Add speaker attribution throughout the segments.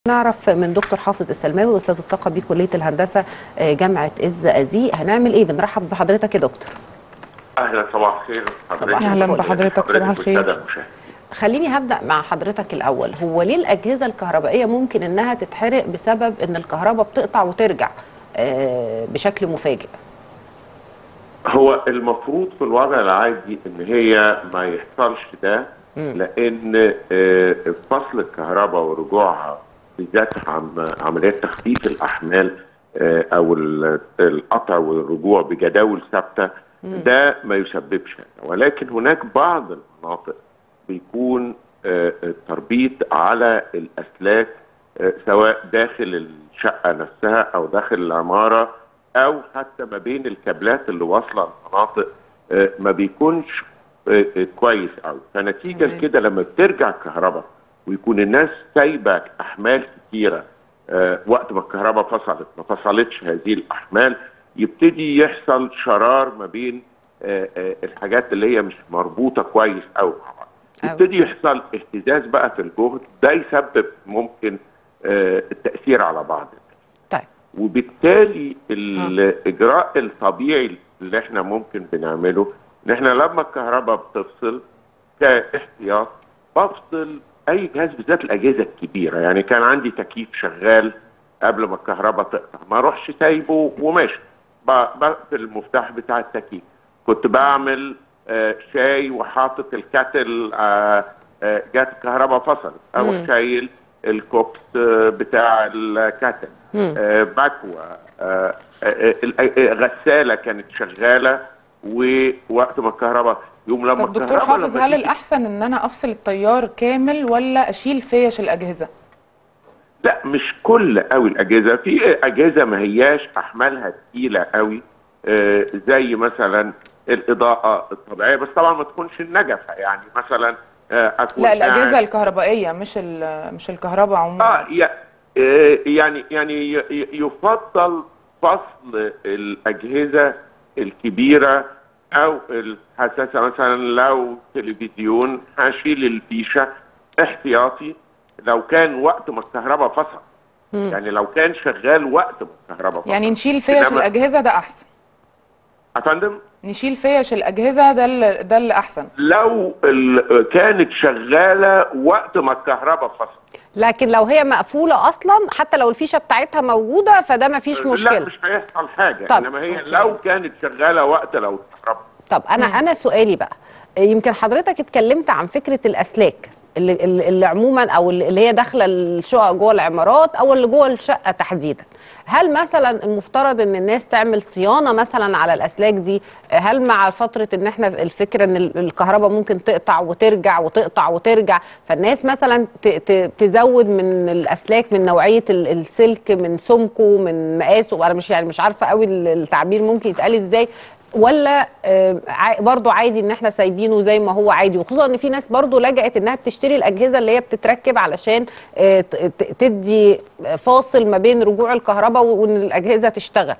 Speaker 1: نعرف من دكتور حافظ السلماوي استاذ الطاقه بكليه الهندسه آه، جامعه الزقازيق هنعمل ايه بنرحب بحضرتك يا دكتور
Speaker 2: اهلا صباح الخير حضرتك
Speaker 1: أهلاً
Speaker 3: بحضرتك، صباح الخير.
Speaker 2: والسادة المشاهدين.
Speaker 1: خليني هبدا مع حضرتك الاول هو ليه الاجهزه الكهربائيه ممكن انها تتحرق بسبب ان الكهرباء بتقطع وترجع آه، بشكل مفاجئ
Speaker 2: هو المفروض في الوضع العادي ان هي ما يحصلش ده لان آه، فصل الكهرباء ورجوعها بالذات عم عمليات تخفيف الاحمال آه، او ال- القطع والرجوع بجداول ثابته ده ما يسببش هذا. ولكن هناك بعض المناطق بيكون آه، التربيط على الاسلاك آه، سواء داخل الشقه نفسها او داخل العماره او حتى ما بين الكابلات اللي واصله المناطق آه، ما بيكونش آه، آه، كويس قوي فنتيجه لكده لما بترجع الكهرباء ويكون الناس سايبه احمال كتيره آه، وقت ما الكهرباء فصلت ما فصلتش هذه الاحمال يبتدي يحصل شرار ما بين آه، آه، الحاجات اللي هي مش مربوطه كويس قوي مع بعض
Speaker 1: أوي.
Speaker 2: يبتدي يحصل اهتزاز بقى في الجهد ده يسبب ممكن آه، التاثير على بعض
Speaker 1: طيب
Speaker 2: وبالتالي الاجراء الطبيعي اللي احنا ممكن بنعمله ان احنا لما الكهرباء بتفصل كاحتياط بفصل اي جهاز بالذات الاجهزه الكبيره يعني كان عندي تكييف شغال قبل ما الكهرباء تقطع ما اروحش سايبه وماشي ب- بقفل المفتاح بتاع التكييف كنت بعمل آه، شاي وحاطط الكاتل آه، آه، جت الكهرباء فصلت اروح شايل الكوكس آه، بتاع الكاتل آه، بكوى آه، آه، آه، آه، غساله كانت شغاله ووقت ما الكهرباء يوم لما
Speaker 3: طب دكتور
Speaker 2: الكهرباء
Speaker 3: حافظ
Speaker 2: لما
Speaker 3: هل
Speaker 2: تيجي-
Speaker 3: الأحسن إن أنا أفصل التيار كامل ولا أشيل فيش الأجهزة؟
Speaker 2: لا مش كل قوي الاجهزه في اجهزه ما هياش احمالها تقيله قوي آه، زي مثلا الاضاءه الطبيعيه بس طبعا ما تكونش النجفه يعني مثلا آه، اكون
Speaker 3: لا الأجهزة
Speaker 2: قاعد-
Speaker 3: الكهربائية مش ال- مش الكهرباء عموما
Speaker 2: اه يا- آه، يعني يعني ي- ي- يفضل فصل الاجهزه الكبيره او الحساسه مثلا لو تلفزيون هشيل الفيشه احتياطي لو كان وقت ما الكهرباء فصل يعني لو كان شغال وقت ما الكهرباء فصل
Speaker 3: يعني نشيل فيش
Speaker 2: إنما-
Speaker 3: الأجهزة ده أحسن
Speaker 2: افندم
Speaker 3: نشيل فيش الأجهزة ده اللي ده اللي أحسن
Speaker 2: لو ال- كانت شغاله وقت ما الكهرباء فصل
Speaker 1: لكن لو هي مقفوله اصلا حتى لو الفيشه بتاعتها موجوده فده ما فيش
Speaker 2: لا
Speaker 1: مشكله
Speaker 2: مش هيحصل حاجه
Speaker 1: طب،
Speaker 2: انما هي
Speaker 3: أوكي.
Speaker 2: لو كانت شغاله وقت لو الكهرباء
Speaker 1: طب انا انا سؤالي بقى يمكن حضرتك اتكلمت عن فكره الاسلاك اللي, اللي اللي عموما او اللي اللي هي داخله الشقق جوه العمارات او اللي جوه الشقه تحديدا هل مثلا المفترض ان الناس تعمل صيانه مثلا على الاسلاك دي هل مع فتره ان احنا الفكره ان ال- الكهرباء ممكن تقطع وترجع وتقطع وترجع فالناس مثلا ت- ت- تزود من الاسلاك من نوعيه ال- السلك من سمكه من مقاسه انا مش يعني مش عارفه قوي ال- التعبير ممكن يتقال ازاي ولا آه، عا- برضو عادي ان احنا سايبينه زي ما هو عادي وخصوصا ان في ناس برضو لجأت انها بتشتري الاجهزه اللي هي بتتركب علشان آه، ت- ت- تدي فاصل ما بين رجوع الكهرباء وان الاجهزه تشتغل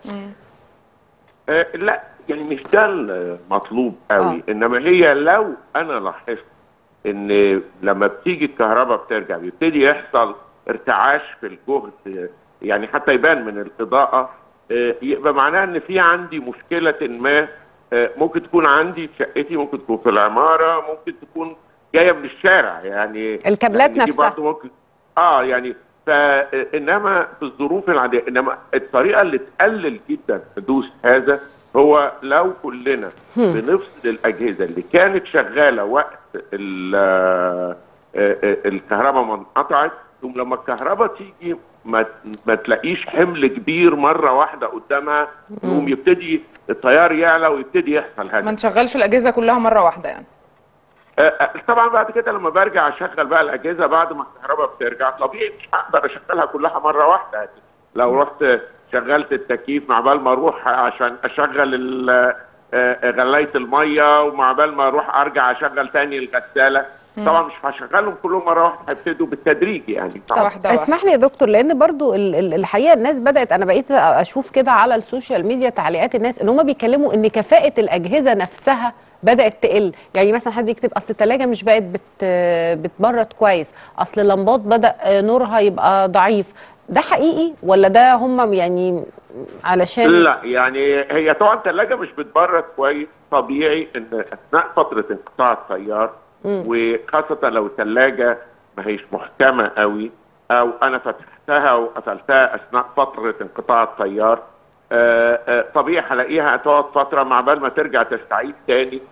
Speaker 2: آه لا يعني مش ده المطلوب قوي آه. انما هي لو انا لاحظت ان لما بتيجي الكهرباء بترجع بيبتدي يحصل ارتعاش في الجهد آه، يعني حتى يبان من الاضاءه آه، يبقى معناها ان في عندي مشكله ما آه، ممكن تكون عندي في شقتي ممكن تكون في العماره ممكن تكون جايه من الشارع يعني
Speaker 1: الكابلات
Speaker 2: يعني دي
Speaker 1: نفسها.
Speaker 2: برضه ممكن اه يعني فانما في الظروف العاديه انما الطريقه اللي تقلل جدا حدوث هذا هو لو كلنا بنفصل الاجهزه اللي كانت شغاله وقت ال- آه، آه، الكهرباء ما انقطعت ثم لما الكهرباء تيجي ما ما تلاقيش حمل كبير مره واحده قدامها يقوم يبتدي التيار يعلى ويبتدي يحصل هذا
Speaker 3: ما نشغلش الأجهزة كلها مرة واحدة يعني
Speaker 2: آه، آه، طبعا بعد كده لما برجع اشغل بقى الاجهزه بعد ما الكهرباء بترجع طبيعي مش هقدر اشغلها كلها مره واحده لو رحت شغلت التكييف مع بال ما اروح عشان اشغل ال- آه، غلايه الميه ومع بال ما اروح ارجع اشغل تاني الغساله طبعا مش هشغلهم كلهم مره واحده هيبتدوا بالتدريج يعني
Speaker 3: واحدة واحدة
Speaker 1: اسمح لي يا دكتور لان برضو ال- ال- الحقيقه الناس بدات انا بقيت اشوف كده على السوشيال ميديا تعليقات الناس ان هم بيتكلموا ان كفاءه الاجهزه نفسها بدات تقل يعني مثلا حد يكتب اصل الثلاجه مش بقت بت بتبرد كويس اصل اللمبات بدا نورها يبقى ضعيف ده حقيقي ولا ده هم يعني علشان
Speaker 2: لا يعني هي طبعا الثلاجه مش بتبرد كويس طبيعي ان اثناء فتره انقطاع التيار وخاصه لو الثلاجه ما هيش محكمه قوي او انا فتحتها وقفلتها اثناء فتره انقطاع التيار آه، آه، طبيعي هلاقيها هتقعد فتره مع بال ما ترجع تستعيد تاني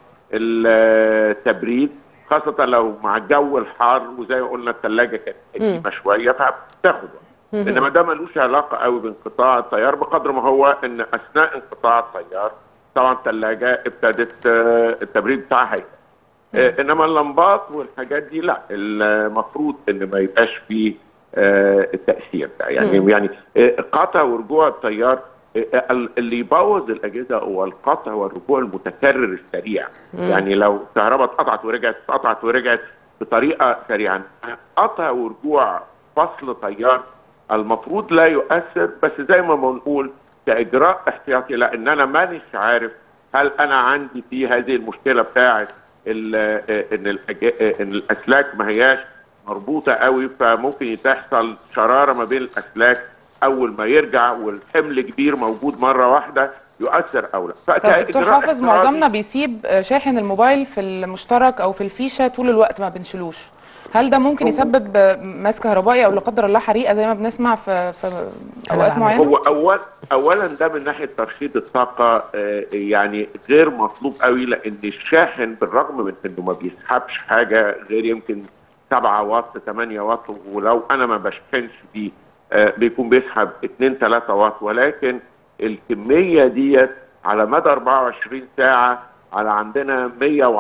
Speaker 2: التبريد خاصه لو مع الجو الحار وزي ما قلنا الثلاجه كانت قديمه شويه فبتاخد وقت انما ده ملوش علاقه قوي بانقطاع التيار بقدر ما هو ان اثناء انقطاع التيار طبعا الثلاجه ابتدت آه، التبريد بتاعها يقل. آه، انما اللمبات والحاجات دي لا المفروض ان ما يبقاش فيه آه، التاثير ده يعني يعني آه، قطع ورجوع التيار آه، ال- اللي يبوظ الاجهزه هو القطع والرجوع المتكرر السريع يعني لو الكهرباء اتقطعت ورجعت اتقطعت ورجعت بطريقه سريعه قطع ورجوع فصل تيار المفروض لا يؤثر بس زي ما بنقول كاجراء احتياطي لان انا مانيش عارف هل انا عندي في هذه المشكله بتاعه ال- آه، ان الأج- آه، ان الاسلاك ما هياش مربوطه قوي فممكن تحصل شراره ما بين الاسلاك اول ما يرجع والحمل كبير موجود مره واحده يؤثر او لا
Speaker 3: طب دكتور
Speaker 2: فكإجراء
Speaker 3: حافظ
Speaker 2: احترازي-
Speaker 3: معظمنا بيسيب آه، شاحن الموبايل في المشترك او في الفيشه طول الوقت ما بنشيلوش هل ده ممكن
Speaker 2: هو-
Speaker 3: يسبب آه، ماس كهربائي او لا قدر الله حريقه زي ما بنسمع في في اوقات
Speaker 1: بعمل.
Speaker 3: معينه
Speaker 2: هو اول اولا ده من ناحيه ترشيد الطاقه آه، يعني غير مطلوب قوي لان الشاحن بالرغم من انه ما بيسحبش حاجه غير يمكن 7 واط 8 واط ولو انا ما بشحنش بيه آه، بيكون بيسحب 2 3 واط ولكن الكميه ديت على مدى 24 ساعه على عندنا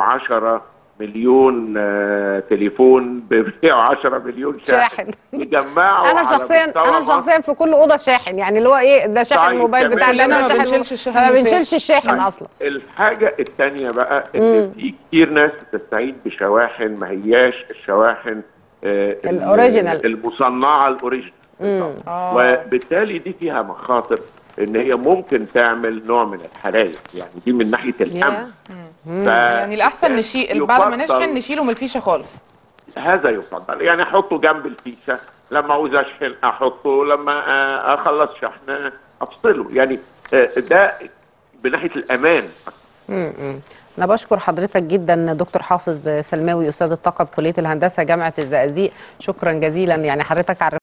Speaker 2: 110 مليون آه، تليفون ب 110 مليون شاحن
Speaker 1: شاحن.
Speaker 2: يجمعوا
Speaker 1: انا
Speaker 2: على
Speaker 1: شخصيا
Speaker 2: مستوى
Speaker 1: انا
Speaker 2: مصر.
Speaker 1: شخصيا في كل اوضه شاحن يعني اللي هو ايه ده شاحن
Speaker 2: طيب،
Speaker 1: الموبايل
Speaker 2: تمام.
Speaker 1: بتاعنا
Speaker 3: كلنا
Speaker 1: ده
Speaker 3: ما
Speaker 1: شاحن
Speaker 3: بنشيلش الشاحن
Speaker 1: ما
Speaker 3: من الفيش.
Speaker 1: بنشيلش الشاحن
Speaker 2: طيب،
Speaker 1: اصلا
Speaker 2: الحاجة الثانية بقى إن في كتير ناس بتستعين بشواحن ما هياش الشواحن آه، ال-
Speaker 1: الأوريجينال.
Speaker 2: المصنعة الأوريجينال بالظبط.
Speaker 3: آه.
Speaker 2: وبالتالي دي فيها مخاطر إن هي ممكن تعمل نوع من الحرايق يعني دي من ناحية الأمن ف-
Speaker 3: يعني الاحسن نشيل بعد ما
Speaker 2: يفضل-
Speaker 3: نشحن نشيله من الفيشه خالص
Speaker 2: هذا يفضل يعني احطه جنب الفيشه لما عاوز اشحن احطه لما آه، اخلص شحن افصله يعني آه، ده من ناحيه الامان
Speaker 1: انا بشكر حضرتك جدا دكتور حافظ سلماوي استاذ الطاقه بكليه الهندسه جامعه الزقازيق شكرا جزيلا يعني حضرتك عرفتنا